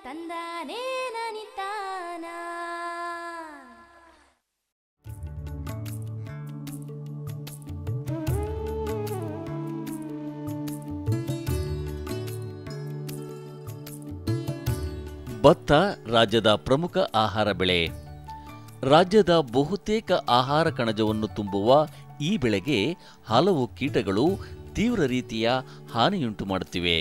ತಂದಾನೇ ನನಿತಾನ ಭತ್ತ ರಾಜ್ಯದ ಪ್ರಮುಖ ಆಹಾರ ಬೆಳೆ ರಾಜ್ಯದ ಬಹುತೇಕ ಆಹಾರ ಕಣಜವನ್ನು ತುಂಬುವ ಈ ಬೆಳೆಗೆ ಹಲವು ಕೀಟಗಳು ತೀವ್ರ ರೀತಿಯ ಹಾನಿಯುಂಟು ಮಾಡುತ್ತಿವೆ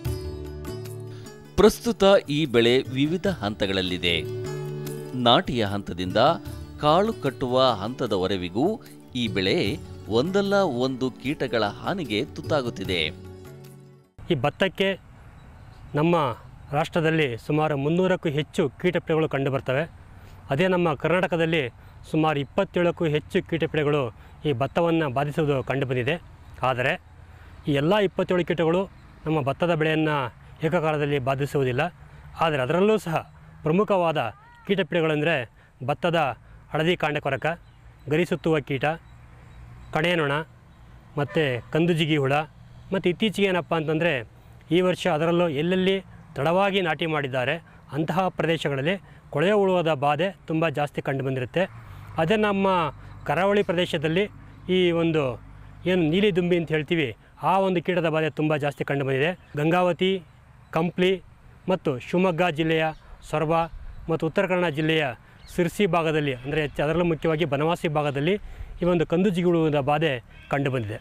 ಪ್ರಸ್ತುತ ಈ ಬೆಳೆ ವಿವಿಧ ಹಂತಗಳಲ್ಲಿದೆ ನಾಟಿಯ ಹಂತದಿಂದ ಕಾಳು ಕಟ್ಟುವ ಹಂತದವರೆವಿಗೂ ಈ ಬೆಳೆ ಒಂದಲ್ಲ ಒಂದು ಕೀಟಗಳ ಹಾನಿಗೆ ತುತ್ತಾಗುತ್ತಿದೆ ಈ ಭತ್ತಕ್ಕೆ ನಮ್ಮ ರಾಷ್ಟ್ರದಲ್ಲಿ ಸುಮಾರು ಮುನ್ನೂರಕ್ಕೂ ಹೆಚ್ಚು ಕೀಟಪೀಡೆಗಳು ಕಂಡುಬರ್ತವೆ ಅದೇ ನಮ್ಮ ಕರ್ನಾಟಕದಲ್ಲಿ ಸುಮಾರು ಇಪ್ಪತ್ತೇಳಕ್ಕೂ ಹೆಚ್ಚು ಕೀಟಪೀಡೆಗಳು ಈ ಭತ್ತವನ್ನು ಬಾಧಿಸುವುದು ಕಂಡುಬಂದಿದೆ ಆದರೆ ಈ ಎಲ್ಲ ಇಪ್ಪತ್ತೇಳು ಕೀಟಗಳು ನಮ್ಮ ಭತ್ತದ ಬೆಳೆಯನ್ನು ಏಕಕಾಲದಲ್ಲಿ ಬಾಧಿಸುವುದಿಲ್ಲ ಆದರೆ ಅದರಲ್ಲೂ ಸಹ ಪ್ರಮುಖವಾದ ಕೀಟಪೀಡೆಗಳೆಂದರೆ ಭತ್ತದ ಹಳದಿ ಕಾಂಡ ಕೊರಕ ಗರಿ ಸುತ್ತುವ ಕೀಟ ಕಣೆನೊಣ ಮತ್ತು ಕಂದುಜಿಗಿ ಹುಳ ಮತ್ತು ಇತ್ತೀಚೆಗೆ ಏನಪ್ಪ ಅಂತಂದರೆ ಈ ವರ್ಷ ಅದರಲ್ಲೂ ಎಲ್ಲೆಲ್ಲಿ ತಡವಾಗಿ ನಾಟಿ ಮಾಡಿದ್ದಾರೆ ಅಂತಹ ಪ್ರದೇಶಗಳಲ್ಲಿ ಕೊಳೆಯ ಹುಳುವದ ಬಾಧೆ ತುಂಬ ಜಾಸ್ತಿ ಕಂಡುಬಂದಿರುತ್ತೆ ಅದೇ ನಮ್ಮ ಕರಾವಳಿ ಪ್ರದೇಶದಲ್ಲಿ ಈ ಒಂದು ಏನು ನೀಲಿ ದುಂಬಿ ಅಂತ ಹೇಳ್ತೀವಿ ಆ ಒಂದು ಕೀಟದ ಬಾಧೆ ತುಂಬ ಜಾಸ್ತಿ ಕಂಡುಬಂದಿದೆ ಗಂಗಾವತಿ ಕಂಪ್ಲಿ ಮತ್ತು ಶಿವಮೊಗ್ಗ ಜಿಲ್ಲೆಯ ಸೊರಬ ಮತ್ತು ಉತ್ತರ ಕನ್ನಡ ಜಿಲ್ಲೆಯ ಸಿರ್ಸಿ ಭಾಗದಲ್ಲಿ ಅಂದರೆ ಹೆಚ್ಚು ಅದರಲ್ಲೂ ಮುಖ್ಯವಾಗಿ ಬನವಾಸಿ ಭಾಗದಲ್ಲಿ ಈ ಒಂದು ಕಂದು ಜಿಗುಳುವುದ ಬಾಧೆ ಕಂಡುಬಂದಿದೆ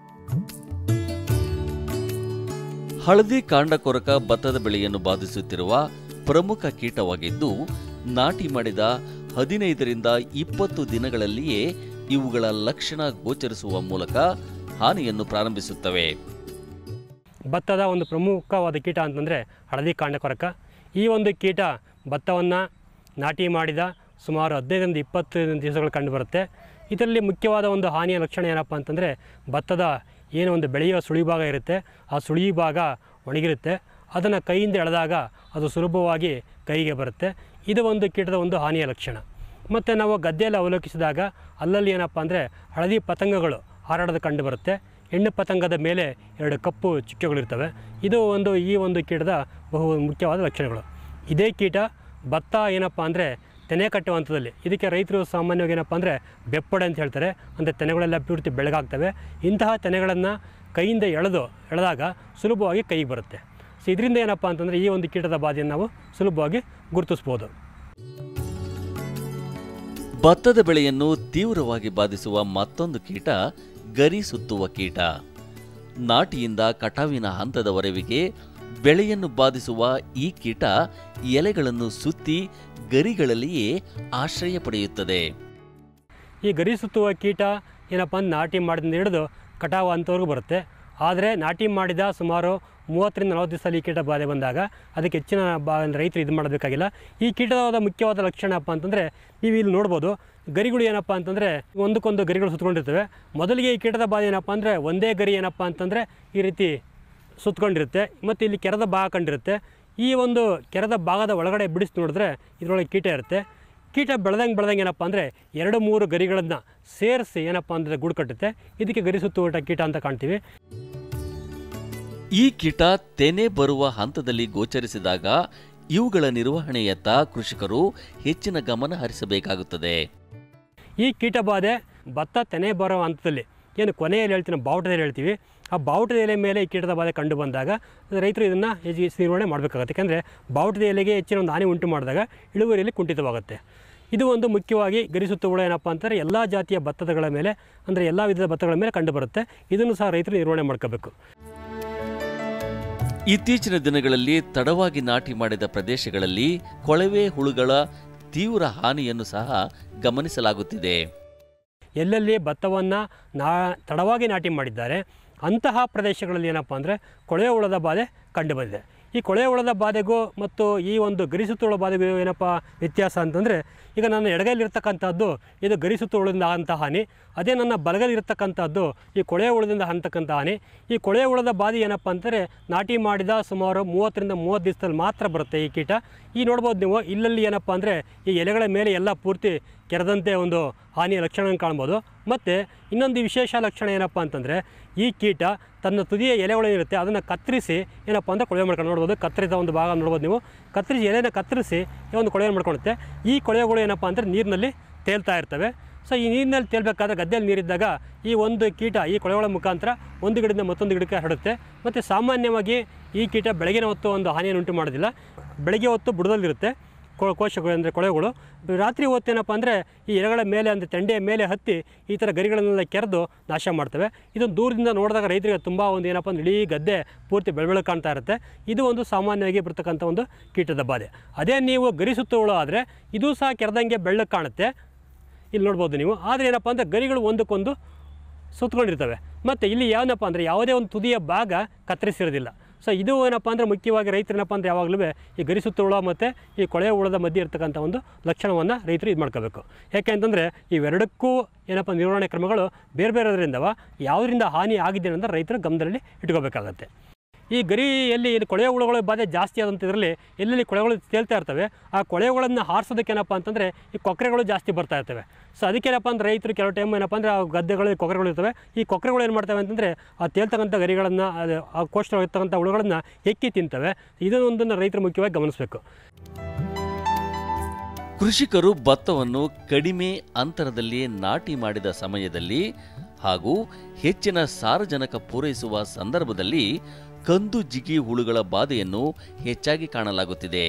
ಹಳದಿ ಕಾಂಡ ಕೊರಕ ಭತ್ತದ ಬೆಳೆಯನ್ನು ಬಾಧಿಸುತ್ತಿರುವ ಪ್ರಮುಖ ಕೀಟವಾಗಿದ್ದು ನಾಟಿ ಮಾಡಿದ ಹದಿನೈದರಿಂದ ಇಪ್ಪತ್ತು ದಿನಗಳಲ್ಲಿಯೇ ಇವುಗಳ ಲಕ್ಷಣ ಗೋಚರಿಸುವ ಮೂಲಕ ಹಾನಿಯನ್ನು ಪ್ರಾರಂಭಿಸುತ್ತವೆ ಭತ್ತದ ಒಂದು ಪ್ರಮುಖವಾದ ಕೀಟ ಅಂತಂದರೆ ಹಳದಿ ಕಾಂಡ ಕೊರಕ ಈ ಒಂದು ಕೀಟ ಭತ್ತವನ್ನು ನಾಟಿ ಮಾಡಿದ ಸುಮಾರು ಹದಿನೈದರಿಂದ ಇಪ್ಪತ್ತು ದಿವಸಗಳು ಕಂಡುಬರುತ್ತೆ ಇದರಲ್ಲಿ ಮುಖ್ಯವಾದ ಒಂದು ಹಾನಿಯ ಲಕ್ಷಣ ಏನಪ್ಪ ಅಂತಂದರೆ ಭತ್ತದ ಏನು ಒಂದು ಬೆಳೆಯುವ ಸುಳಿ ಭಾಗ ಇರುತ್ತೆ ಆ ಸುಳಿ ಭಾಗ ಒಣಗಿರುತ್ತೆ ಅದನ್ನು ಕೈಯಿಂದ ಎಳೆದಾಗ ಅದು ಸುಲಭವಾಗಿ ಕೈಗೆ ಬರುತ್ತೆ ಇದು ಒಂದು ಕೀಟದ ಒಂದು ಹಾನಿಯ ಲಕ್ಷಣ ಮತ್ತು ನಾವು ಗದ್ದೆಯಲ್ಲಿ ಅವಲೋಕಿಸಿದಾಗ ಅಲ್ಲಲ್ಲಿ ಏನಪ್ಪ ಅಂದರೆ ಹಳದಿ ಪತಂಗಗಳು ಹಾರಾಡೋದು ಕಂಡು ಬರುತ್ತೆ ಹೆಣ್ಣು ಪತಂಗದ ಮೇಲೆ ಎರಡು ಕಪ್ಪು ಚುಕ್ಕೆಗಳಿರ್ತವೆ ಇದು ಒಂದು ಈ ಒಂದು ಕೀಟದ ಬಹು ಮುಖ್ಯವಾದ ಲಕ್ಷಣಗಳು ಇದೇ ಕೀಟ ಭತ್ತ ಏನಪ್ಪ ಅಂದರೆ ತೆನೆ ಕಟ್ಟುವ ಹಂತದಲ್ಲಿ ಇದಕ್ಕೆ ರೈತರು ಸಾಮಾನ್ಯವಾಗಿ ಏನಪ್ಪ ಅಂದರೆ ಬೆಪ್ಪಡೆ ಅಂತ ಹೇಳ್ತಾರೆ ಅಂದರೆ ತೆನೆಗಳೆಲ್ಲ ಪೂರ್ತಿ ಬೆಳಗಾಗ್ತವೆ ಇಂತಹ ತೆನೆಗಳನ್ನು ಕೈಯಿಂದ ಎಳೆದು ಎಳೆದಾಗ ಸುಲಭವಾಗಿ ಕೈಗೆ ಬರುತ್ತೆ ಸೊ ಇದರಿಂದ ಏನಪ್ಪ ಅಂತಂದರೆ ಈ ಒಂದು ಕೀಟದ ಬಾಧೆಯನ್ನು ನಾವು ಸುಲಭವಾಗಿ ಗುರುತಿಸ್ಬೋದು ಭತ್ತದ ಬೆಳೆಯನ್ನು ತೀವ್ರವಾಗಿ ಬಾಧಿಸುವ ಮತ್ತೊಂದು ಕೀಟ ಗರಿ ಸುತ್ತುವ ಕೀಟ ನಾಟಿಯಿಂದ ಕಟಾವಿನ ಹಂತದವರೆವಿಗೆ ಬೆಳೆಯನ್ನು ಬಾಧಿಸುವ ಈ ಕೀಟ ಎಲೆಗಳನ್ನು ಸುತ್ತಿ ಗರಿಗಳಲ್ಲಿಯೇ ಆಶ್ರಯ ಪಡೆಯುತ್ತದೆ ಈ ಗರಿ ಸುತ್ತುವ ಕೀಟ ಏನಪ್ಪ ಅಂದ್ರೆ ನಾಟಿ ಮಾಡಿದಿಂದ ಹಿಡಿದು ಕಟಾವು ಅಂಥವ್ರಿಗೂ ಬರುತ್ತೆ ಆದರೆ ನಾಟಿ ಮಾಡಿದ ಸುಮಾರು ಮೂವತ್ತರಿಂದ ನಲವತ್ತು ದಿವಸ ಈ ಕೀಟ ಬಾಧೆ ಬಂದಾಗ ಅದಕ್ಕೆ ಹೆಚ್ಚಿನ ಬಾ ರೈತರು ಇದು ಮಾಡಬೇಕಾಗಿಲ್ಲ ಈ ಕೀಟದ ಮುಖ್ಯವಾದ ಲಕ್ಷಣ ಏನಪ್ಪ ಅಂತಂದರೆ ನೀವು ಇಲ್ಲಿ ನೋಡ್ಬೋದು ಗರಿಗಳು ಏನಪ್ಪ ಅಂತಂದರೆ ಒಂದಕ್ಕೊಂದು ಗರಿಗಳು ಸುತ್ಕೊಂಡಿರ್ತವೆ ಮೊದಲಿಗೆ ಈ ಕೀಟದ ಬಾಧೆ ಏನಪ್ಪ ಅಂದರೆ ಒಂದೇ ಗರಿ ಏನಪ್ಪ ಅಂತಂದರೆ ಈ ರೀತಿ ಸುತ್ಕೊಂಡಿರುತ್ತೆ ಮತ್ತು ಇಲ್ಲಿ ಕೆರದ ಭಾಗ ಕಂಡಿರುತ್ತೆ ಈ ಒಂದು ಕೆರದ ಭಾಗದ ಒಳಗಡೆ ಬಿಡಿಸಿ ನೋಡಿದ್ರೆ ಇದರೊಳಗೆ ಕೀಟ ಇರುತ್ತೆ ಕೀಟ ಬೆಳೆದಂಗೆ ಬೆಳೆದಂಗೆ ಏನಪ್ಪ ಅಂದರೆ ಎರಡು ಮೂರು ಗರಿಗಳನ್ನು ಸೇರಿಸಿ ಏನಪ್ಪ ಅಂದರೆ ಗೂಡು ಕಟ್ಟುತ್ತೆ ಇದಕ್ಕೆ ಗರಿ ಸುತ್ತುವಟ ಕೀಟ ಅಂತ ಕಾಣ್ತೀವಿ ಈ ಕೀಟ ತೆನೆ ಬರುವ ಹಂತದಲ್ಲಿ ಗೋಚರಿಸಿದಾಗ ಇವುಗಳ ನಿರ್ವಹಣೆಯತ್ತ ಕೃಷಿಕರು ಹೆಚ್ಚಿನ ಗಮನ ಹರಿಸಬೇಕಾಗುತ್ತದೆ ಈ ಕೀಟ ಬಾಧೆ ಭತ್ತ ತೆನೆ ಬರೋ ಹಂತದಲ್ಲಿ ಏನು ಕೊನೆಯಲ್ಲಿ ಹೇಳ್ತೀವಿ ಬಾವುಟದಲ್ಲಿ ಹೇಳ್ತೀವಿ ಆ ಬಾವುಟದ ಎಲೆ ಮೇಲೆ ಈ ಕೀಟದ ಬಾಧೆ ಕಂಡು ಬಂದಾಗ ರೈತರು ಇದನ್ನು ಹೆಚ್ಚು ನಿರ್ವಹಣೆ ಮಾಡಬೇಕಾಗುತ್ತೆ ಯಾಕಂದರೆ ಬಾವುಟದ ಎಲೆಗೆ ಹೆಚ್ಚಿನ ಒಂದು ಹಾನಿ ಉಂಟು ಮಾಡಿದಾಗ ಇಳುವರಿಯಲ್ಲಿ ಕುಂಠಿತವಾಗುತ್ತೆ ಇದು ಒಂದು ಮುಖ್ಯವಾಗಿ ಗರಿಸುತ್ತ ಹುಳ ಏನಪ್ಪ ಅಂತಾರೆ ಎಲ್ಲ ಜಾತಿಯ ಭತ್ತಗಳ ಮೇಲೆ ಅಂದರೆ ಎಲ್ಲ ವಿಧದ ಭತ್ತಗಳ ಮೇಲೆ ಕಂಡುಬರುತ್ತೆ ಇದನ್ನು ಸಹ ರೈತರು ನಿರ್ವಹಣೆ ಮಾಡ್ಕೋಬೇಕು ಇತ್ತೀಚಿನ ದಿನಗಳಲ್ಲಿ ತಡವಾಗಿ ನಾಟಿ ಮಾಡಿದ ಪ್ರದೇಶಗಳಲ್ಲಿ ಕೊಳವೆ ಹುಳುಗಳ ತೀವ್ರ ಹಾನಿಯನ್ನು ಸಹ ಗಮನಿಸಲಾಗುತ್ತಿದೆ ಎಲ್ಲೆಲ್ಲಿ ಭತ್ತವನ್ನು ನಾ ತಡವಾಗಿ ನಾಟಿ ಮಾಡಿದ್ದಾರೆ ಅಂತಹ ಪ್ರದೇಶಗಳಲ್ಲಿ ಏನಪ್ಪ ಅಂದರೆ ಕೊಳೆಯ ಹುಳದ ಬಾಧೆ ಕಂಡುಬಂದಿದೆ ಈ ಕೊಳೆಯ ಹುಳದ ಬಾಧೆಗೂ ಮತ್ತು ಈ ಒಂದು ಗರಿಸುತ್ತ ಹುಳ ಬಾಧೆಗೂ ಏನಪ್ಪ ವ್ಯತ್ಯಾಸ ಅಂತಂದರೆ ಈಗ ನನ್ನ ಎಡಗೈಲಿರ್ತಕ್ಕಂಥದ್ದು ಇದು ಗರಿಸುತ್ತ ಹುಳದಿಂದ ಆದಂಥ ಹಾನಿ ಅದೇ ನನ್ನ ಬಲಗೈಲಿರ್ತಕ್ಕಂಥದ್ದು ಈ ಕೊಳೆಯ ಹುಳದಿಂದ ಅಂತಕ್ಕಂಥ ಹಾನಿ ಈ ಕೊಳೆಯ ಹುಳದ ಬಾಧೆ ಏನಪ್ಪ ಅಂತಂದರೆ ನಾಟಿ ಮಾಡಿದ ಸುಮಾರು ಮೂವತ್ತರಿಂದ ಮೂವತ್ತು ದಿವಸದಲ್ಲಿ ಮಾತ್ರ ಬರುತ್ತೆ ಈ ಕೀಟ ಈ ನೋಡ್ಬೋದು ನೀವು ಇಲ್ಲಲ್ಲಿ ಏನಪ್ಪ ಅಂದರೆ ಈ ಎಲೆಗಳ ಮೇಲೆ ಎಲ್ಲ ಪೂರ್ತಿ ಕೆರೆದಂತೆ ಒಂದು ಹಾನಿಯ ಲಕ್ಷಣ ಕಾಣ್ಬೋದು ಮತ್ತು ಇನ್ನೊಂದು ವಿಶೇಷ ಲಕ್ಷಣ ಏನಪ್ಪ ಅಂತಂದರೆ ಈ ಕೀಟ ತನ್ನ ತುದಿಯ ಎಲೆಗಳು ಇರುತ್ತೆ ಅದನ್ನು ಕತ್ತರಿಸಿ ಏನಪ್ಪ ಅಂದರೆ ಕೊಳೆ ಮಾಡ್ಕೊಂಡು ನೋಡ್ಬೋದು ಕತ್ತರಿಸಿದ ಒಂದು ಭಾಗ ನೋಡ್ಬೋದು ನೀವು ಕತ್ತರಿಸಿ ಎಲೆನ ಕತ್ತರಿಸಿ ಈ ಒಂದು ಕೊಳೆಯನ್ನು ಮಾಡ್ಕೊಳುತ್ತೆ ಈ ಕೊಳೆಗಳು ಏನಪ್ಪ ಅಂದರೆ ನೀರಿನಲ್ಲಿ ತೇಲ್ತಾ ಇರ್ತವೆ ಸೊ ಈ ನೀರಿನಲ್ಲಿ ತೇಲ್ಬೇಕಾದ್ರೆ ಗದ್ದೆಯಲ್ಲಿ ನೀರಿದ್ದಾಗ ಈ ಒಂದು ಕೀಟ ಈ ಕೊಳೆಗಳ ಮುಖಾಂತರ ಒಂದು ಗಿಡದಿಂದ ಮತ್ತೊಂದು ಗಿಡಕ್ಕೆ ಹರಡುತ್ತೆ ಮತ್ತು ಸಾಮಾನ್ಯವಾಗಿ ಈ ಕೀಟ ಬೆಳಗಿನ ಹೊತ್ತು ಒಂದು ಹಾನಿಯನ್ನು ಉಂಟು ಮಾಡೋದಿಲ್ಲ ಬೆಳಗ್ಗೆ ಹೊತ್ತು ಬುಡದಲ್ಲಿರುತ್ತೆ ಕೋ ಕೋಶಗಳು ಅಂದರೆ ಕೊಳೆಗಳು ರಾತ್ರಿ ಹೊತ್ತು ಏನಪ್ಪ ಅಂದರೆ ಈ ಎಲೆಗಳ ಮೇಲೆ ಅಂದರೆ ತೆಂಡೆಯ ಮೇಲೆ ಹತ್ತಿ ಈ ಥರ ಗರಿಗಳನ್ನೆಲ್ಲ ಕೆರೆದು ನಾಶ ಮಾಡ್ತವೆ ಇದನ್ನು ದೂರದಿಂದ ನೋಡಿದಾಗ ರೈತರಿಗೆ ತುಂಬ ಒಂದು ಏನಪ್ಪ ಅಂದ್ರೆ ಇಡೀ ಗದ್ದೆ ಪೂರ್ತಿ ಬೆಳಬೆಳಕು ಕಾಣ್ತಾ ಇರುತ್ತೆ ಇದು ಒಂದು ಸಾಮಾನ್ಯವಾಗಿ ಬರ್ತಕ್ಕಂಥ ಒಂದು ಕೀಟದ ಬಾಧೆ ಅದೇ ನೀವು ಗರಿ ಸುತ್ತುಗಳು ಆದರೆ ಇದು ಸಹ ಕೆರೆದಂಗೆ ಬೆಳ್ಳಗೆ ಕಾಣುತ್ತೆ ಇಲ್ಲಿ ನೋಡ್ಬೋದು ನೀವು ಆದರೆ ಏನಪ್ಪ ಅಂದರೆ ಗರಿಗಳು ಒಂದಕ್ಕೊಂದು ಸುತ್ತಕೊಂಡಿರ್ತವೆ ಮತ್ತು ಇಲ್ಲಿ ಏನಪ್ಪ ಅಂದರೆ ಯಾವುದೇ ಒಂದು ತುದಿಯ ಭಾಗ ಕತ್ತರಿಸಿರೋದಿಲ್ಲ ಸೊ ಇದು ಏನಪ್ಪ ಅಂದರೆ ಮುಖ್ಯವಾಗಿ ರೈತರು ಏನಪ್ಪ ಅಂದರೆ ಯಾವಾಗಲೂ ಈ ಗರಿ ಸುತ್ತು ಹುಳ ಮತ್ತು ಈ ಕೊಳೆಯ ಹುಳದ ಮಧ್ಯೆ ಇರ್ತಕ್ಕಂಥ ಒಂದು ಲಕ್ಷಣವನ್ನು ರೈತರು ಇದು ಮಾಡ್ಕೋಬೇಕು ಯಾಕೆ ಅಂತಂದರೆ ಇವೆರಡಕ್ಕೂ ಏನಪ್ಪ ನಿರ್ವಹಣೆ ಕ್ರಮಗಳು ಬೇರೆ ಬೇರೆದ್ರಿಂದವ ಯಾವುದರಿಂದ ಹಾನಿ ಆಗಿದೆ ಅಂತ ರೈತರು ಗಮನದಲ್ಲಿ ಇಟ್ಕೋಬೇಕಾಗತ್ತೆ ಈ ಗರಿಯಲ್ಲಿ ಇಲ್ಲಿ ಕೊಳೆಯ ಹುಳುಗಳ ಬಾಧೆ ಜಾಸ್ತಿ ಆದಂಥ ಇದರಲ್ಲಿ ಎಲ್ಲೆಲ್ಲಿ ಕೊಳೆಗಳು ತೇಲ್ತಾ ಇರ್ತವೆ ಆ ಕೊಳೆಗಳನ್ನು ಹಾರಿಸೋದಕ್ಕೆ ಏನಪ್ಪ ಅಂತಂದರೆ ಈ ಕೊಕ್ಕರೆಗಳು ಜಾಸ್ತಿ ಬರ್ತಾ ಇರ್ತವೆ ಸೊ ಅದಕ್ಕೇನಪ್ಪ ಅಂದ್ರೆ ರೈತರು ಕೆಲವು ಟೈಮ್ ಏನಪ್ಪ ಅಂದರೆ ಆ ಗದ್ದೆಗಳಲ್ಲಿ ಕೊಕ್ಕರೆಗಳು ಇರ್ತವೆ ಈ ಕೊಕ್ಕರೆಗಳು ಏನು ಮಾಡ್ತವೆ ಅಂತಂದರೆ ಆ ತೇಲ್ತಕ್ಕಂಥ ಗರಿಗಳನ್ನು ಅದು ಆ ಕೋಷ್ಟವಾಗಿರ್ತಕ್ಕಂಥ ಹುಳುಗಳನ್ನು ಎಕ್ಕಿ ತಿಂತವೆ ಇದನ್ನೊಂದನ್ನು ರೈತರು ಮುಖ್ಯವಾಗಿ ಗಮನಿಸಬೇಕು ಕೃಷಿಕರು ಭತ್ತವನ್ನು ಕಡಿಮೆ ಅಂತರದಲ್ಲಿ ನಾಟಿ ಮಾಡಿದ ಸಮಯದಲ್ಲಿ ಹಾಗೂ ಹೆಚ್ಚಿನ ಸಾರಜನಕ ಪೂರೈಸುವ ಸಂದರ್ಭದಲ್ಲಿ ಕಂದು ಜಿಗಿ ಹುಳುಗಳ ಬಾಧೆಯನ್ನು ಹೆಚ್ಚಾಗಿ ಕಾಣಲಾಗುತ್ತಿದೆ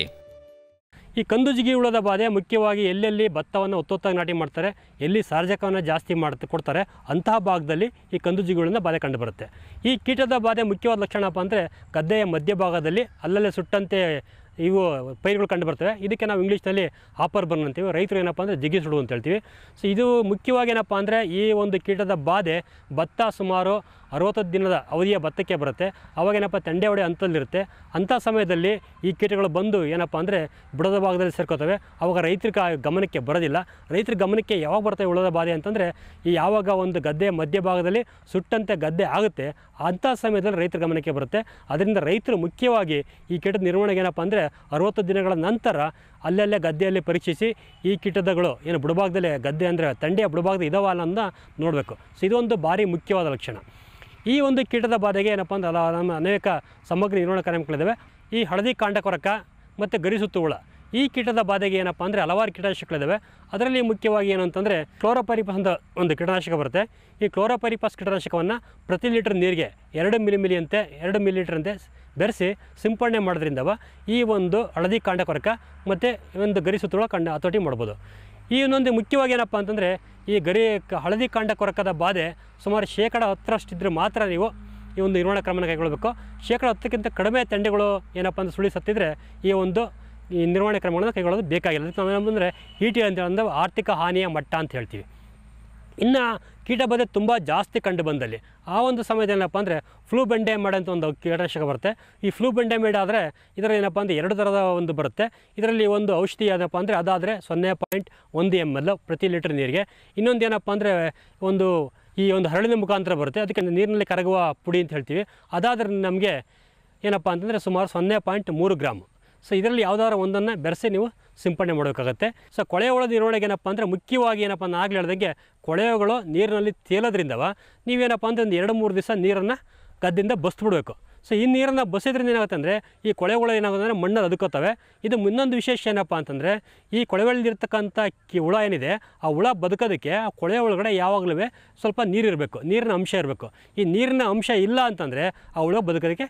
ಈ ಕಂದು ಜಿಗಿ ಹುಳದ ಬಾಧೆ ಮುಖ್ಯವಾಗಿ ಎಲ್ಲೆಲ್ಲಿ ಭತ್ತವನ್ನು ಒತ್ತೊತ್ತಾಗಿ ನಾಟಿ ಮಾಡ್ತಾರೆ ಎಲ್ಲಿ ಸಾರ್ವಜಕವನ್ನು ಜಾಸ್ತಿ ಮಾಡ್ತಾ ಕೊಡ್ತಾರೆ ಅಂತಹ ಭಾಗದಲ್ಲಿ ಈ ಕಂದು ಜಿಗಿ ಹುಳದ ಬಾಧೆ ಕಂಡುಬರುತ್ತೆ ಈ ಕೀಟದ ಬಾಧೆ ಮುಖ್ಯವಾದ ಲಕ್ಷಣ ಏನಪ್ಪ ಅಂದರೆ ಗದ್ದೆಯ ಮಧ್ಯಭಾಗದಲ್ಲಿ ಅಲ್ಲಲ್ಲೇ ಸುಟ್ಟಂತೆ ಇವು ಪೈರುಗಳು ಕಂಡು ಬರ್ತವೆ ಇದಕ್ಕೆ ನಾವು ಇಂಗ್ಲೀಷ್ನಲ್ಲಿ ಆಪರ್ ಬರ್ನ್ ಅಂತೀವಿ ರೈತರು ಏನಪ್ಪ ಅಂದರೆ ಜಿಗಿ ಸುಡು ಅಂತ ಹೇಳ್ತೀವಿ ಸೊ ಇದು ಮುಖ್ಯವಾಗಿ ಏನಪ್ಪ ಅಂದರೆ ಈ ಒಂದು ಕೀಟದ ಬಾಧೆ ಭತ್ತ ಸುಮಾರು ಅರವತ್ತು ದಿನದ ಅವಧಿಯ ಭತ್ತಕ್ಕೆ ಬರುತ್ತೆ ಅವಾಗ ಏನಪ್ಪ ತಂಡೆ ಹೊಡೆ ಹಂತದಲ್ಲಿರುತ್ತೆ ಅಂಥ ಸಮಯದಲ್ಲಿ ಈ ಕೀಟಗಳು ಬಂದು ಏನಪ್ಪ ಅಂದರೆ ಬುಡದ ಭಾಗದಲ್ಲಿ ಸೇರ್ಕೋತವೆ ಅವಾಗ ರೈತರ ಕ- ಗಮನಕ್ಕೆ ಬರೋದಿಲ್ಲ ರೈತರ ಗಮನಕ್ಕೆ ಯಾವಾಗ ಬರ್ತವೆ ಉಳದ ಬಾಧೆ ಅಂತಂದರೆ ಈ ಯಾವಾಗ ಒಂದು ಗದ್ದೆ ಮಧ್ಯಭಾಗದಲ್ಲಿ ಸುಟ್ಟಂತೆ ಗದ್ದೆ ಆಗುತ್ತೆ ಅಂಥ ಸಮಯದಲ್ಲಿ ರೈತರ ಗಮನಕ್ಕೆ ಬರುತ್ತೆ ಅದರಿಂದ ರೈತರು ಮುಖ್ಯವಾಗಿ ಈ ಕೀಟದ ನಿರ್ವಹಣೆಗೆ ಏನಪ್ಪ ಅಂದರೆ ಅರವತ್ತು ದಿನಗಳ ನಂತರ ಅಲ್ಲಲ್ಲೇ ಗದ್ದೆಯಲ್ಲಿ ಪರೀಕ್ಷಿಸಿ ಈ ಕೀಟದಗಳು ಏನು ಬುಡಭಾಗದಲ್ಲಿ ಗದ್ದೆ ಅಂದರೆ ತಂಡೆಯ ಬುಡಭಾಗದ ಇದಾವ ಅಲ್ಲ ಅಂತ ನೋಡಬೇಕು ಸೊ ಇದೊಂದು ಭಾರಿ ಮುಖ್ಯವಾದ ಲಕ್ಷಣ ಈ ಒಂದು ಕೀಟದ ಬಾಧೆಗೆ ಏನಪ್ಪ ಅಂದ್ರೆ ಅಲ್ಲ ನಮ್ಮ ಅನೇಕ ಸಮಗ್ರ ನಿರ್ವಹಣಾ ಕಾರ್ಯಕ್ರಮಗಳಿದ್ದಾವೆ ಈ ಹಳದಿ ಕಾಂಡ ಕೊರಕ ಮತ್ತು ಗರಿಸುತ್ತು ಹುಳ ಈ ಕೀಟದ ಬಾಧೆಗೆ ಏನಪ್ಪ ಅಂದರೆ ಹಲವಾರು ಕೀಟನಾಶಕಗಳಿದ್ದಾವೆ ಅದರಲ್ಲಿ ಮುಖ್ಯವಾಗಿ ಏನು ಅಂತಂದರೆ ಕ್ಲೋರೋಪರಿಪಸ್ ಅಂತ ಒಂದು ಕೀಟನಾಶಕ ಬರುತ್ತೆ ಈ ಕ್ಲೋರೋಪರಿಪಸ್ ಕೀಟನಾಶಕವನ್ನು ಪ್ರತಿ ಲೀಟರ್ ನೀರಿಗೆ ಎರಡು ಮಿಲಿ ಮಿಲಿ ಅಂತೆ ಎರಡು ಮಿಲಿ ಲೀಟರ್ ಅಂತೆ ಬೆರೆಸಿ ಸಿಂಪಡಣೆ ಮಾಡೋದ್ರಿಂದವ ಈ ಒಂದು ಹಳದಿ ಕಾಂಡ ಕೊರಕ ಮತ್ತು ಒಂದು ಗರಿ ಸುತ್ತುಳ ಕಂಡ ಹತೋಟಿ ಮಾಡ್ಬೋದು ಈ ಇನ್ನೊಂದು ಮುಖ್ಯವಾಗಿ ಏನಪ್ಪ ಅಂತಂದರೆ ಈ ಗರಿ ಕ- ಹಳದಿ ಕಾಂಡ ಕೊರಕದ ಬಾಧೆ ಸುಮಾರು ಶೇಕಡ ಹತ್ತರಷ್ಟಿದ್ರೆ ಮಾತ್ರ ನೀವು ಈ ಒಂದು ನಿರ್ವಹಣಾ ಕ್ರಮನ ಕೈಗೊಳ್ಳಬೇಕು ಶೇಕಡ ಹತ್ತಕ್ಕಿಂತ ಕಡಿಮೆ ತಂಡೆಗಳು ಏನಪ್ಪ ಅಂದ್ರೆ ಸುಳಿ ಸತ್ತಿದ್ರೆ ಈ ಒಂದು ಈ ನಿರ್ವಹಣೆ ಕ್ರಮಗಳನ್ನು ಕೈಗೊಳ್ಳೋದು ಬೇಕಾಗಿಲ್ಲ ಅದಕ್ಕೆ ನಾವೇನಂದರೆ ಇ ಟಿ ಅಂತ ಅಂದ್ರೆ ಆರ್ಥಿಕ ಹಾನಿಯ ಮಟ್ಟ ಅಂತ ಹೇಳ್ತೀವಿ ಇನ್ನು ಕೀಟ ಬಾಧೆ ತುಂಬ ಜಾಸ್ತಿ ಕಂಡು ಬಂದಲ್ಲಿ ಆ ಒಂದು ಸಮಯದಲ್ಲಿ ಏನಪ್ಪ ಅಂದರೆ ಫ್ಲೂ ಬೆಂಡೆಮೇಡ್ ಅಂತ ಒಂದು ಕೀಟನಾಶಕ ಬರುತ್ತೆ ಈ ಫ್ಲೂ ಬೆಂಡೆಮೇಡ್ ಆದರೆ ಇದರಲ್ಲಿ ಏನಪ್ಪ ಅಂದರೆ ಎರಡು ಥರದ ಒಂದು ಬರುತ್ತೆ ಇದರಲ್ಲಿ ಒಂದು ಔಷಧಿ ಏನಪ್ಪ ಅಂದರೆ ಅದಾದರೆ ಸೊನ್ನೆ ಪಾಯಿಂಟ್ ಒಂದು ಎಮ್ ಎಲ್ ಪ್ರತಿ ಲೀಟರ್ ನೀರಿಗೆ ಇನ್ನೊಂದು ಏನಪ್ಪ ಅಂದರೆ ಒಂದು ಈ ಒಂದು ಹರಳಿನ ಮುಖಾಂತರ ಬರುತ್ತೆ ಅದಕ್ಕೆ ನೀರಿನಲ್ಲಿ ಕರಗುವ ಪುಡಿ ಅಂತ ಹೇಳ್ತೀವಿ ಅದಾದರೆ ನಮಗೆ ಏನಪ್ಪ ಅಂತಂದರೆ ಸುಮಾರು ಸೊನ್ನೆ ಪಾಯಿಂಟ್ ಮೂರು ಗ್ರಾಮ್ ಸೊ ಇದರಲ್ಲಿ ಯಾವುದಾದ್ರು ಒಂದನ್ನು ಬೆರೆಸಿ ನೀವು ಸಿಂಪಡಣೆ ಮಾಡಬೇಕಾಗತ್ತೆ ಸೊ ಕೊಳೆಹುಳ ನಿರ್ವಹಣೆಗೆ ಏನಪ್ಪ ಅಂದರೆ ಮುಖ್ಯವಾಗಿ ಏನಪ್ಪ ನಾನು ಆಗಲೇ ಹೇಳ್ದಂಗೆ ಕೊಳೆಗಳು ನೀರಿನಲ್ಲಿ ತೇಲೋದ್ರಿಂದವ ನೀವೇನಪ್ಪ ಅಂದರೆ ಒಂದು ಎರಡು ಮೂರು ದಿವಸ ನೀರನ್ನು ಗದ್ದಿಂದ ಬಸ್ಬಿಡ್ಬೇಕು ಸೊ ಈ ನೀರನ್ನು ಬಸಿದ್ರಿಂದ ಏನಾಗುತ್ತೆ ಅಂದರೆ ಈ ಕೊಳೆಗಳು ಏನಾಗುತ್ತೆ ಅಂದರೆ ಮಣ್ಣಲ್ಲಿ ಅದುಕೋತವೆ ಇದು ಇನ್ನೊಂದು ವಿಶೇಷ ಏನಪ್ಪ ಅಂತಂದರೆ ಈ ಕೊಳೆಗಳಲ್ಲಿರ್ತಕ್ಕಂಥ ಕಿ ಹುಳ ಏನಿದೆ ಆ ಹುಳ ಬದುಕೋದಕ್ಕೆ ಆ ಕೊಳೆ ಒಳಗಡೆ ಯಾವಾಗಲೂ ಸ್ವಲ್ಪ ನೀರಿರಬೇಕು ನೀರಿನ ಅಂಶ ಇರಬೇಕು ಈ ನೀರಿನ ಅಂಶ ಇಲ್ಲ ಅಂತಂದರೆ ಆ ಹುಳ ಬದುಕೋದಕ್ಕೆ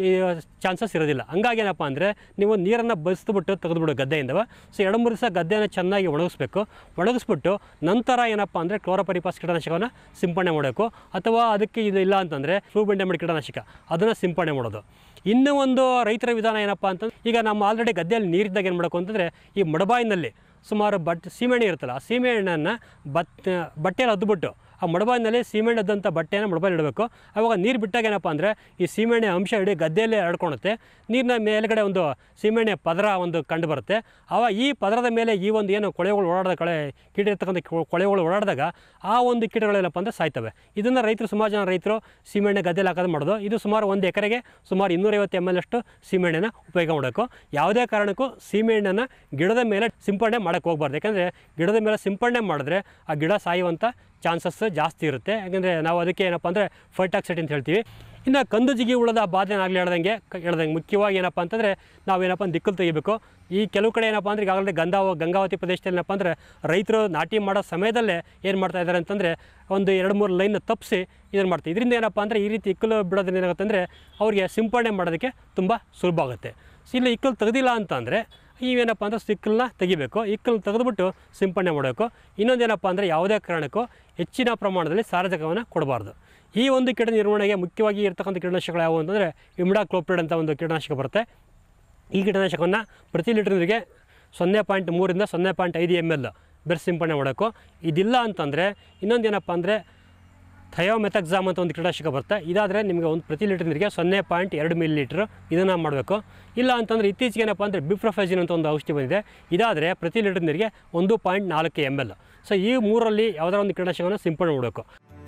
ಚಾನ್ಸಸ್ ಇರೋದಿಲ್ಲ ಹಂಗಾಗಿ ಏನಪ್ಪ ಅಂದರೆ ನೀವು ನೀರನ್ನು ಬಸಿದ್ಬಿಟ್ಟು ತೆಗೆದುಬಿಡು ಗದ್ದೆಯಿಂದವ ಸೊ ಎರಡು ಮೂರು ದಿವಸ ಗದ್ದೆಯನ್ನು ಚೆನ್ನಾಗಿ ಒಣಗಿಸ್ಬೇಕು ಒಣಗಿಸ್ಬಿಟ್ಟು ನಂತರ ಏನಪ್ಪ ಅಂದರೆ ಕ್ಲೋರೋಪರಿಪಾಸ್ ಕೀಟನಾಶಕವನ್ನು ಸಿಂಪಡಣೆ ಮಾಡಬೇಕು ಅಥವಾ ಅದಕ್ಕೆ ಇದು ಇಲ್ಲ ಅಂತಂದರೆ ಫ್ಲೂಬೆಂಡಮಿಡ್ ಕೀಟನಾಶಕ ಅದನ್ನು ಸಿಂಪಡಣೆ ಮಾಡೋದು ಇನ್ನೂ ಒಂದು ರೈತರ ವಿಧಾನ ಏನಪ್ಪ ಅಂತಂದ್ರೆ ಈಗ ನಮ್ಮ ಆಲ್ರೆಡಿ ಗದ್ದೆಯಲ್ಲಿ ನೀರಿದ್ದಾಗ ಏನು ಮಾಡಬೇಕು ಅಂತಂದರೆ ಈ ಮಡಬಾಯಿನಲ್ಲಿ ಸುಮಾರು ಬಟ್ ಸೀಮೆಣ್ಣೆ ಇರುತ್ತಲ್ಲ ಆ ಸೀಮೆಣ್ಣನ್ನು ಬತ್ ಬಟ್ಟೆಯಲ್ಲಿ ಅದ್ಬಿಟ್ಟು ಆ ಮಡಬಾಯಿನಲ್ಲಿ ಸೀಮೆಣ್ಣೆ ಅದ್ದಂಥ ಬಟ್ಟೆಯನ್ನು ಮಡಬಾಯಲ್ಲಿ ಇಡಬೇಕು ಆವಾಗ ನೀರು ಬಿಟ್ಟಾಗ ಏನಪ್ಪ ಅಂದರೆ ಈ ಸೀಮೆಣ್ಣೆ ಅಂಶ ಇಡೀ ಗದ್ದೆಯಲ್ಲೇ ಹರಡ್ಕೊಳುತ್ತೆ ನೀರಿನ ಮೇಲ್ಗಡೆ ಒಂದು ಸೀಮೆಣ್ಣೆ ಪದರ ಒಂದು ಕಂಡು ಬರುತ್ತೆ ಆವಾಗ ಈ ಪದರದ ಮೇಲೆ ಈ ಒಂದು ಏನು ಕೊಳೆಗಳು ಓಡಾಡಿದ ಕಳೆ ಕೀಟ ಇರ್ತಕ್ಕಂಥ ಕೊ- ಕೊಳೆಗಳು ಓಡಾಡಿದಾಗ ಆ ಒಂದು ಕೀಟಗಳೇನಪ್ಪ ಅಂದರೆ ಸಾಯ್ತವೆ ಇದನ್ನು ರೈತರು ಸುಮಾರು ಜನ ರೈತರು ಸೀಮೆಣ್ಣೆ ಗದ್ದೆಯಲ್ಲಿ ಹಾಕೋದು ಮಾಡೋದು ಇದು ಸುಮಾರು ಒಂದು ಎಕರೆಗೆ ಸುಮಾರು ಇನ್ನೂರೈವತ್ತು ಎಮ್ ಎಲ್ ಅಷ್ಟು ಸೀಮೆಣ್ಣೆನ ಉಪಯೋಗ ಮಾಡಬೇಕು ಯಾವುದೇ ಕಾರಣಕ್ಕೂ ಸೀಮೆಣ್ಣೆನ ಗಿಡದ ಮೇಲೆ ಸಿಂಪಡಣೆ ಮಾಡೋಕ್ಕೆ ಹೋಗ್ಬಾರ್ದು ಯಾಕಂದರೆ ಗಿಡದ ಮೇಲೆ ಸಿಂಪಡಣೆ ಮಾಡಿದ್ರೆ ಆ ಗಿಡ ಸಾಯುವಂಥ ಚಾನ್ಸಸ್ ಜಾಸ್ತಿ ಇರುತ್ತೆ ಯಾಕೆಂದರೆ ನಾವು ಅದಕ್ಕೆ ಏನಪ್ಪ ಅಂದರೆ ಫೈಟಾಕ್ಸೈಟ್ ಅಂತ ಹೇಳ್ತೀವಿ ಇನ್ನು ಕಂದು ಜಿಗಿ ಹುಳದ ಬಾಧೆ ಆಗಲಿ ಹೇಳ್ದಂಗೆ ಕ- ಹೇಳ್ದಂಗೆ ಮುಖ್ಯವಾಗಿ ಏನಪ್ಪ ಅಂತಂದರೆ ನಾವೇನಪ್ಪ ಅಂದ್ರೆ ದಿಕ್ಕಲು ತೆಗಿಬೇಕು ಈ ಕೆಲವು ಕಡೆ ಏನಪ್ಪ ಅಂದರೆ ಈಗಾಗಲೇ ಗಂಗಾವ ಗಂಗಾವತಿ ಪ್ರದೇಶದಲ್ಲಿ ಏನಪ್ಪ ಅಂದರೆ ರೈತರು ನಾಟಿ ಮಾಡೋ ಸಮಯದಲ್ಲೇ ಏನು ಮಾಡ್ತಾ ಇದ್ದಾರೆ ಅಂತಂದರೆ ಒಂದು ಎರಡು ಮೂರು ಲೈನ್ ತಪ್ಪಿಸಿ ಇದನ್ನು ಮಾಡ್ತಾರೆ ಇದರಿಂದ ಏನಪ್ಪ ಅಂದರೆ ಈ ರೀತಿ ಇಕ್ಕಲು ಬಿಡೋದ್ರಿಂದ ಏನಾಗುತ್ತೆ ಅಂದರೆ ಅವ್ರಿಗೆ ಸಿಂಪಡಣೆ ಮಾಡೋದಕ್ಕೆ ತುಂಬ ಸುಲಭ ಆಗುತ್ತೆ ಸೊ ಇಲ್ಲಿ ಇಕ್ಕಲು ತೆಗೆದಿಲ್ಲ ಅಂತಂದರೆ ಇವೇನಪ್ಪ ಅಂದರೆ ಇಕ್ಕಲನ್ನ ತೆಗಿಬೇಕು ಇಕ್ಕಲು ತೆಗೆದುಬಿಟ್ಟು ಸಿಂಪಡಣೆ ಮಾಡಬೇಕು ಇನ್ನೊಂದೇನಪ್ಪ ಅಂದರೆ ಯಾವುದೇ ಕಾರಣಕ್ಕೂ ಹೆಚ್ಚಿನ ಪ್ರಮಾಣದಲ್ಲಿ ಸಾರಜಕವನ್ನು ಕೊಡಬಾರ್ದು ಈ ಒಂದು ಕೀಟ ನಿರ್ವಹಣೆಗೆ ಮುಖ್ಯವಾಗಿ ಇರ್ತಕ್ಕಂಥ ಕೀಟನಾಶಕಗಳು ಯಾವುವು ಅಂತಂದರೆ ಇಮ್ಡಾ ಕ್ಲೋಪ್ರಿಡ್ ಅಂತ ಒಂದು ಕೀಟನಾಶಕ ಬರುತ್ತೆ ಈ ಕೀಟನಾಶಕವನ್ನು ಪ್ರತಿ ಲೀಟರ್ ನೀರಿಗೆ ಸೊನ್ನೆ ಪಾಯಿಂಟ್ ಮೂರಿಂದ ಸೊನ್ನೆ ಪಾಯಿಂಟ್ ಐದು ಎಮ್ ಎಲ್ ಬೆರೆಸಿ ಸಿಂಪಡಣೆ ಮಾಡಬೇಕು ಇದಿಲ್ಲ ಅಂತಂದರೆ ಇನ್ನೊಂದೇನಪ್ಪ ಅಂದರೆ ಥಯೋಮೆಥಕ್ಸಾಮ್ ಅಂತ ಒಂದು ಕೀಟನಾಶಕ ಬರುತ್ತೆ ಇದಾದರೆ ನಿಮಗೆ ಒಂದು ಪ್ರತಿ ಲೀಟರ್ ನೀರಿಗೆ ಸೊನ್ನೆ ಪಾಯಿಂಟ್ ಎರಡು ಮಿಲಿ ಲೀಟ್ರ್ ಇದನ್ನು ಮಾಡಬೇಕು ಇಲ್ಲ ಅಂತಂದರೆ ಇತ್ತೀಚೆಗೆ ಏನಪ್ಪ ಅಂದರೆ ಬಿಫ್ರಫೈಜಿನ್ ಅಂತ ಒಂದು ಔಷಧಿ ಬಂದಿದೆ ಇದಾದರೆ ಪ್ರತಿ ಲೀಟರ್ ನೀರಿಗೆ ಒಂದು ಪಾಯಿಂಟ್ ನಾಲ್ಕು ಎಮ್ ಎಲ್ ಸೊ ಈ ಮೂರಲ್ಲಿ ಯಾವುದಾರ ಒಂದು ಕೀಟನಾಶಕವನ್ನು ಸಿಂಪಡಣೆ ಮಾಡಬೇಕು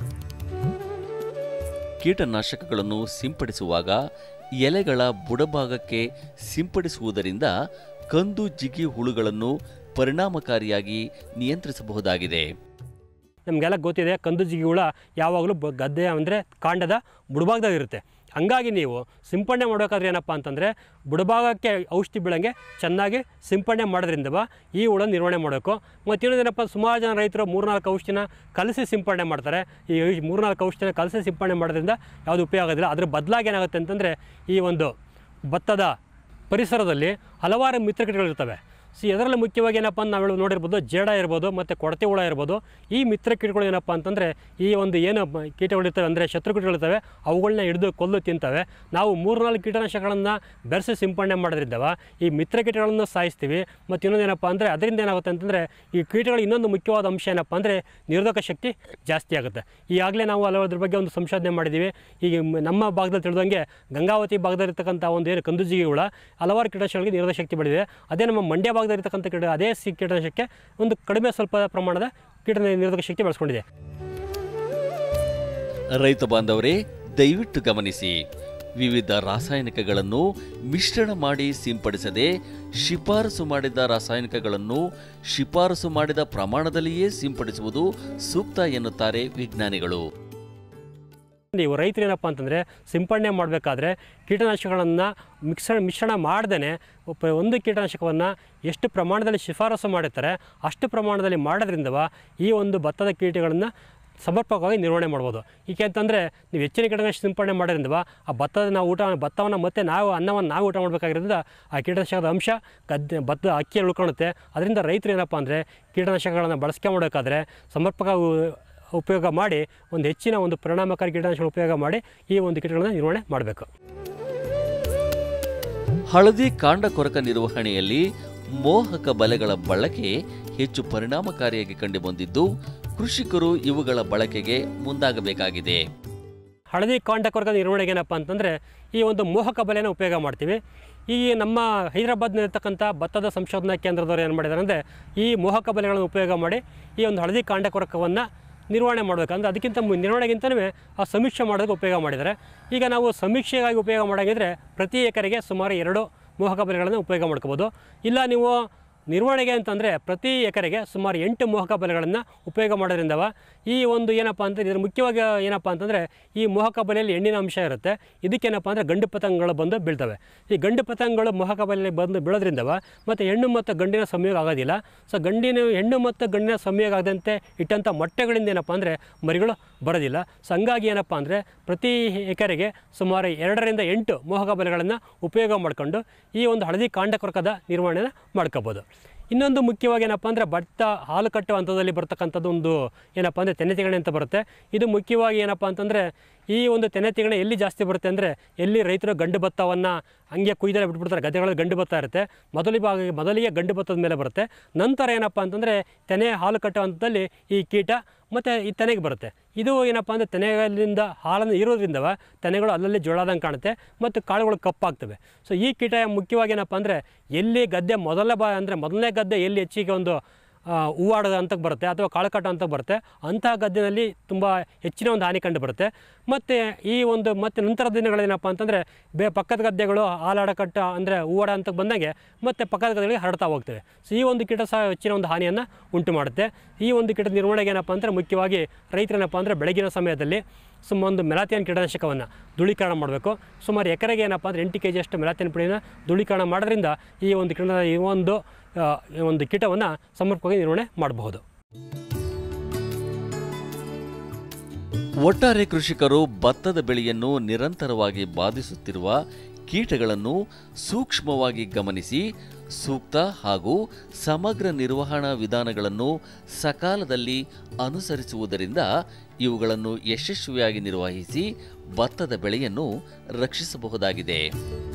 ಕೀಟನಾಶಕಗಳನ್ನು ಸಿಂಪಡಿಸುವಾಗ ಎಲೆಗಳ ಬುಡಭಾಗಕ್ಕೆ ಸಿಂಪಡಿಸುವುದರಿಂದ ಕಂದು ಜಿಗಿ ಹುಳುಗಳನ್ನು ಪರಿಣಾಮಕಾರಿಯಾಗಿ ನಿಯಂತ್ರಿಸಬಹುದಾಗಿದೆ ನಮಗೆಲ್ಲ ಗೊತ್ತಿದೆ ಕಂದು ಜಿಗಿ ಹುಳ ಯಾವಾಗಲೂ ಬ ಗದ್ದೆ ಅಂದರೆ ಕಾಂಡದ ಬುಡಭಾಗದಾಗ ಇರುತ್ತೆ ಹಂಗಾಗಿ ನೀವು ಸಿಂಪಡಣೆ ಮಾಡಬೇಕಾದ್ರೆ ಏನಪ್ಪ ಅಂತಂದರೆ ಬುಡಭಾಗಕ್ಕೆ ಔಷಧಿ ಬೀಳಂಗೆ ಚೆನ್ನಾಗಿ ಸಿಂಪಡಣೆ ಮಾಡೋದ್ರಿಂದ ಈ ಹುಳ ನಿರ್ವಹಣೆ ಮಾಡಬೇಕು ಮತ್ತು ಇನ್ನೊಂದೇನಪ್ಪ ಸುಮಾರು ಜನ ರೈತರು ಮೂರ್ನಾಲ್ಕು ಔಷಧಿನ ಕಲಸಿ ಸಿಂಪಡಣೆ ಮಾಡ್ತಾರೆ ಈ ಔಷ್- ಮೂರ್ನಾಲ್ಕು ಔಷಧಿನ ಕಲಸಿ ಸಿಂಪಡಣೆ ಮಾಡೋದ್ರಿಂದ ಯಾವುದು ಉಪಯೋಗ ಆಗೋದಿಲ್ಲ ಅದ್ರ ಬದಲಾಗಿ ಏನಾಗುತ್ತೆ ಅಂತಂದರೆ ಈ ಒಂದು ಭತ್ತದ ಪರಿಸರದಲ್ಲಿ ಹಲವಾರು ಮಿತ್ರಕೀಟಗಳಿರ್ತವೆ ಸಿ ಅದರಲ್ಲಿ ಮುಖ್ಯವಾಗಿ ಏನಪ್ಪ ಅಂತ ನಾವು ನೋಡಿರ್ಬೋದು ಜೇಡ ಇರ್ಬೋದು ಮತ್ತು ಕೊಡತೆ ಹುಳ ಇರ್ಬೋದು ಈ ಮಿತ್ರ ಕೀಟಗಳು ಏನಪ್ಪ ಅಂತಂದರೆ ಈ ಒಂದು ಏನು ಮ- ಕೀಟಗಳಿರ್ತವೆ ಅಂದರೆ ಶತ್ರು ಕೀಟಗಳಿರ್ತವೆ ಅವುಗಳನ್ನ ಹಿಡಿದು ಕೊಲ್ಲು ತಿಂತವೆ ನಾವು ಮೂರ್ನಾಲ್ಕು ಕೀಟನಾಶಕಗಳನ್ನು ಬೆರೆಸಿ ಸಿಂಪಡಣೆ ಮಾಡೋದ್ರಿಂದವ ಈ ಮಿತ್ರ ಕೀಟಗಳನ್ನು ಸಾಯಿಸ್ತೀವಿ ಮತ್ತು ಇನ್ನೊಂದು ಏನಪ್ಪ ಅಂದರೆ ಅದರಿಂದ ಏನಾಗುತ್ತೆ ಅಂತಂದರೆ ಈ ಕೀಟಗಳ ಇನ್ನೊಂದು ಮುಖ್ಯವಾದ ಅಂಶ ಏನಪ್ಪ ಅಂದರೆ ನಿರೋಧಕ ಶಕ್ತಿ ಜಾಸ್ತಿ ಆಗುತ್ತೆ ಈಗಾಗಲೇ ನಾವು ಹಲವಾದ್ರ ಬಗ್ಗೆ ಒಂದು ಸಂಶೋಧನೆ ಮಾಡಿದ್ದೀವಿ ಈಗ ಮ್- ನಮ್ಮ ಭಾಗದಲ್ಲಿ ತಿಳಿದಂಗೆ ಗಂಗಾವತಿ ಭಾಗದಲ್ಲಿರ್ತಕ್ಕಂಥ ಒಂದು ಏನು ಕಂದುಜಿಗಿ ಹುಳ ಹಲವಾರು ಕೀಟನಾಶಕಗಳಿಗೆ ನಿರೋಧಕ ಶಕ್ತಿ ಬೆಳೆದಿದೆ ಅದೇ ನಮ್ಮ ಮಂಡ್ಯ ಭಾಗದಲ್ಲಿರ್ತಕ್ಕಂಥ ಕೀಟ ಅದೇ ಸಿ ಕೀಟನಾಶಕಕ್ಕೆ ಒಂದು ಕಡಿಮೆ ಸ್ವಲ್ಪ ಪ್ರಮಾಣದ ಕೀಟ ನಿರೋಧಕ ಶಕ್ತಿ ಬೆಳೆಸ್ಕೊಂಡಿದೆ ರೈತ ಬಾಂಧವರೇ ದಯವಿಟ್ಟು ಗಮನಿಸಿ ವಿವಿಧ ರಾಸಾಯನಿಕಗಳನ್ನು ಮಿಶ್ರಣ ಮಾಡಿ ಸಿಂಪಡಿಸದೆ ಶಿಫಾರಸು ಮಾಡಿದ ರಾಸಾಯನಿಕಗಳನ್ನು ಶಿಫಾರಸು ಮಾಡಿದ ಪ್ರಮಾಣದಲ್ಲಿಯೇ ಸಿಂಪಡಿಸುವುದು ಸೂಕ್ತ ಎನ್ನುತ್ತಾರೆ ವಿಜ್ಞಾನಿಗಳು ನೀವು ರೈತರು ಏನಪ್ಪ ಅಂತಂದರೆ ಸಿಂಪಡಣೆ ಮಾಡಬೇಕಾದ್ರೆ ಕೀಟನಾಶಕಗಳನ್ನು ಮಿಕ್ಸ ಮಿಶ್ರಣ ಮಾಡ್ದೇ ಒಂದು ಕೀಟನಾಶಕವನ್ನು ಎಷ್ಟು ಪ್ರಮಾಣದಲ್ಲಿ ಶಿಫಾರಸು ಮಾಡಿರ್ತಾರೆ ಅಷ್ಟು ಪ್ರಮಾಣದಲ್ಲಿ ಮಾಡೋದ್ರಿಂದವ ಈ ಒಂದು ಭತ್ತದ ಕೀಟಗಳನ್ನು ಸಮರ್ಪಕವಾಗಿ ನಿರ್ವಹಣೆ ಮಾಡ್ಬೋದು ಏಕೆ ಅಂತಂದರೆ ನೀವು ಹೆಚ್ಚಿನ ಕೀಟನಾಶಕ ಸಿಂಪಡಣೆ ಮಾಡೋದ್ರಿಂದ ಆ ಭತ್ತದ ನಾವು ಊಟ ಭತ್ತವನ್ನು ಮತ್ತೆ ನಾವು ಅನ್ನವನ್ನು ನಾವು ಊಟ ಮಾಡಬೇಕಾಗಿರೋದ್ರಿಂದ ಆ ಕೀಟನಾಶಕದ ಅಂಶ ಗದ್ದೆ ಭತ್ತದ ಅಕ್ಕಿಯಲ್ಲಿ ಉಳ್ಕೊಳುತ್ತೆ ಅದರಿಂದ ರೈತರು ಏನಪ್ಪ ಅಂದರೆ ಕೀಟನಾಶಕಗಳನ್ನು ಬಳಸ್ಕೊಂಡ್ಬೇಕಾದ್ರೆ ಸಮರ್ಪಕ ಉ- ಉಪಯೋಗ ಮಾಡಿ ಒಂದು ಹೆಚ್ಚಿನ ಒಂದು ಪರಿಣಾಮಕಾರಿ ಕೀಟನಾಶಕ ಉಪಯೋಗ ಮಾಡಿ ಈ ಒಂದು ಕೀಟಗಳನ್ನು ನಿರ್ವಹಣೆ ಮಾಡಬೇಕು ಹಳದಿ ಕಾಂಡ ಕೊರಕ ನಿರ್ವಹಣೆಯಲ್ಲಿ ಮೋಹಕ ಬಲೆಗಳ ಬಳಕೆ ಹೆಚ್ಚು ಪರಿಣಾಮಕಾರಿಯಾಗಿ ಕಂಡುಬಂದಿದ್ದು ಕೃಷಿಕರು ಇವುಗಳ ಬಳಕೆಗೆ ಮುಂದಾಗಬೇಕಾಗಿದೆ ಹಳದಿ ಕಾಂಡಕೊರಕ ನಿರ್ವಹಣೆಗೆ ಏನಪ್ಪ ಅಂತಂದರೆ ಈ ಒಂದು ಮೋಹಕ ಬಲೆನ ಉಪಯೋಗ ಮಾಡ್ತೀವಿ ಈ ನಮ್ಮ ಹೈದರಾಬಾದ್ನಲ್ಲಿರ್ತಕ್ಕಂಥ ಭತ್ತದ ಸಂಶೋಧನಾ ಕೇಂದ್ರದವರು ಏನು ಮಾಡಿದ್ದಾರೆ ಅಂದರೆ ಈ ಮೋಹಕ ಬಲೆಗಳನ್ನು ಉಪಯೋಗ ಮಾಡಿ ಈ ಒಂದು ಹಳದಿ ಕಾಂಡಕೊರಕವನ್ನು ನಿರ್ವಹಣೆ ಮಾಡಬೇಕು ಅಂದರೆ ಅದಕ್ಕಿಂತ ಮು- ನಿರ್ವಹಣೆಗಿಂತಲೂ ಆ ಸಮೀಕ್ಷೆ ಮಾಡೋದಕ್ಕೆ ಉಪಯೋಗ ಮಾಡಿದ್ದಾರೆ ಈಗ ನಾವು ಸಮೀಕ್ಷೆಗಾಗಿ ಉಪಯೋಗ ಮಾಡೋಂಗಿದ್ರೆ ಪ್ರತಿ ಎಕರೆಗೆ ಸುಮಾರು ಎರಡು ಮೋಹಕ ಬಲೆಗಳನ್ನು ಉಪಯೋಗ ಮಾಡ್ಕೋಬೋದು ಇಲ್ಲ ನೀವು ನಿರ್ವಹಣೆಗೆ ಅಂತಂದರೆ ಪ್ರತಿ ಎಕರೆಗೆ ಸುಮಾರು ಎಂಟು ಮೋಹಕ ಬಲೆಗಳನ್ನು ಉಪಯೋಗ ಮಾಡೋದ್ರಿಂದವ ಈ ಒಂದು ಏನಪ್ಪ ಅಂತ ಇದ್ರ ಮುಖ್ಯವಾಗಿ ಏನಪ್ಪ ಅಂತಂದರೆ ಈ ಮೋಹಕ ಬಲೆಯಲ್ಲಿ ಹೆಣ್ಣಿನ ಅಂಶ ಇರುತ್ತೆ ಇದಕ್ಕೇನಪ್ಪ ಅಂದರೆ ಗಂಡು ಪತಂಗಗಳು ಬಂದು ಬೀಳ್ತವೆ ಈ ಗಂಡು ಪತಂಗಗಳು ಮೋಹಕ ಬಲೆಯಲ್ಲಿ ಬಂದು ಬೀಳೋದ್ರಿಂದವ ಮತ್ತು ಹೆಣ್ಣು ಮತ್ತು ಗಂಡಿನ ಸಂಯೋಗ ಆಗೋದಿಲ್ಲ ಸೊ ಗಂಡಿನ ಹೆಣ್ಣು ಮತ್ತು ಗಂಡಿನ ಸಂಯೋಗ ಆಗದಂತೆ ಇಟ್ಟಂಥ ಮೊಟ್ಟೆಗಳಿಂದ ಏನಪ್ಪ ಅಂದರೆ ಮರಿಗಳು ಬರೋದಿಲ್ಲ ಸೊ ಹಂಗಾಗಿ ಏನಪ್ಪ ಅಂದರೆ ಪ್ರತಿ ಎಕರೆಗೆ ಸುಮಾರು ಎರಡರಿಂದ ಎಂಟು ಮೋಹಕ ಬಲೆಗಳನ್ನು ಉಪಯೋಗ ಮಾಡಿಕೊಂಡು ಈ ಒಂದು ಹಳದಿ ಕಾಂಡಕೊರಕದ ನಿರ್ವಹಣೆನ ಮಾಡ್ಕೋಬೋದು ಇನ್ನೊಂದು ಮುಖ್ಯವಾಗಿ ಏನಪ್ಪ ಅಂದರೆ ಭತ್ತ ಹಾಲು ಕಟ್ಟುವ ಹಂತದಲ್ಲಿ ಬರ್ತಕ್ಕಂಥದ್ದು ಒಂದು ಏನಪ್ಪ ಅಂದರೆ ತೆನೆತಿಗಣೆ ಅಂತ ಬರುತ್ತೆ ಇದು ಮುಖ್ಯವಾಗಿ ಏನಪ್ಪ ಅಂತಂದರೆ ಈ ಒಂದು ತೆನೆತಿಗಣೆ ಎಲ್ಲಿ ಜಾಸ್ತಿ ಬರುತ್ತೆ ಅಂದರೆ ಎಲ್ಲಿ ರೈತರು ಗಂಡು ಭತ್ತವನ್ನು ಹಂಗೆ ಕುಯ್ದಲ್ಲೇ ಬಿಟ್ಬಿಡ್ತಾರೆ ಗದ್ದೆಗಳಲ್ಲಿ ಗಂಡು ಭತ್ತ ಇರುತ್ತೆ ಮೊದಲ ಭಾಗ ಮೊದಲಿಗೆ ಗಂಡು ಭತ್ತದ ಮೇಲೆ ಬರುತ್ತೆ ನಂತರ ಏನಪ್ಪ ಅಂತಂದರೆ ತೆನೆ ಹಾಲು ಕಟ್ಟುವ ಹಂತದಲ್ಲಿ ಈ ಕೀಟ ಮತ್ತು ಈ ತೆನೆಗೆ ಬರುತ್ತೆ ಇದು ಏನಪ್ಪ ಅಂದರೆ ತೆನೆಗಳಿಂದ ಹಾಲನ್ನು ಇರೋದ್ರಿಂದವ ತೆನೆಗಳು ಅಲ್ಲಲ್ಲಿ ಜೋಳಾದಂಗೆ ಕಾಣುತ್ತೆ ಮತ್ತು ಕಾಳುಗಳು ಕಪ್ಪಾಗ್ತವೆ ಸೊ ಈ ಕೀಟ ಮುಖ್ಯವಾಗಿ ಏನಪ್ಪ ಅಂದರೆ ಎಲ್ಲಿ ಗದ್ದೆ ಮೊದಲ ಬಾ ಅಂದರೆ ಮೊದಲನೇ ಗದ್ದೆ ಎಲ್ಲಿ ಹೆಚ್ಚಿಗೆ ಒಂದು ಆ, ಹೂವಾಡ ಹಂತಕ್ಕೆ ಬರುತ್ತೆ ಅಥವಾ ಕಾಳುಕಟ್ಟು ಹಂತಕ್ಕೆ ಬರುತ್ತೆ ಅಂತಹ ಗದ್ದೆನಲ್ಲಿ ತುಂಬ ಹೆಚ್ಚಿನ ಒಂದು ಹಾನಿ ಕಂಡು ಬರುತ್ತೆ ಮತ್ತು ಈ ಒಂದು ಮತ್ತು ನಂತರದ ದಿನಗಳೇನಪ್ಪ ಅಂತಂದರೆ ಬೇ ಪಕ್ಕದ ಗದ್ದೆಗಳು ಹಾಲಾಡಕಟ್ಟ ಅಂದರೆ ಹೂವಾಡ ಹಂತಕ್ಕೆ ಬಂದಂಗೆ ಮತ್ತು ಪಕ್ಕದ ಗದ್ದೆಗಳಿಗೆ ಹರಡ್ತಾ ಹೋಗ್ತವೆ ಸೊ ಈ ಒಂದು ಕೀಟ ಸಹ ಹೆಚ್ಚಿನ ಒಂದು ಹಾನಿಯನ್ನು ಉಂಟು ಮಾಡುತ್ತೆ ಈ ಒಂದು ಕೀಟದ ನಿರ್ವಹಣೆಗೆ ಏನಪ್ಪ ಅಂದರೆ ಮುಖ್ಯವಾಗಿ ರೈತರೇನಪ್ಪ ಅಂದರೆ ಬೆಳಗಿನ ಸಮಯದಲ್ಲಿ ಸುಮ್ಮ ಒಂದು ಮೆಲಾತಿಯನ್ ಕೀಟನಾಶಕವನ್ನು ಧೂಳೀಕರಣ ಮಾಡಬೇಕು ಸುಮಾರು ಎಕರೆಗೆ ಏನಪ್ಪ ಅಂದರೆ ಎಂಟು ಕೆ ಜಿಯಷ್ಟು ಮೆಲಾತಿಯನ್ ಪುಡಿನ ಧೂಳೀಕರಣ ಮಾಡೋದ್ರಿಂದ ಈ ಒಂದು ಕೀಟ ಈ ಒಂದು ಆ, ಈ ಒಂದು ಕೀಟವನ್ನು ಸಮರ್ಪಕವಾಗಿ ನಿರ್ವಹಣೆ ಮಾಡಬಹುದು ಒಟ್ಟಾರೆ ಕೃಷಿಕರು ಭತ್ತದ ಬೆಳೆಯನ್ನು ನಿರಂತರವಾಗಿ ಬಾಧಿಸುತ್ತಿರುವ ಕೀಟಗಳನ್ನು ಸೂಕ್ಷ್ಮವಾಗಿ ಗಮನಿಸಿ ಸೂಕ್ತ ಹಾಗೂ ಸಮಗ್ರ ನಿರ್ವಹಣಾ ವಿಧಾನಗಳನ್ನು ಸಕಾಲದಲ್ಲಿ ಅನುಸರಿಸುವುದರಿಂದ ಇವುಗಳನ್ನು ಯಶಸ್ವಿಯಾಗಿ ನಿರ್ವಹಿಸಿ ಭತ್ತದ ಬೆಳೆಯನ್ನು ರಕ್ಷಿಸಬಹುದಾಗಿದೆ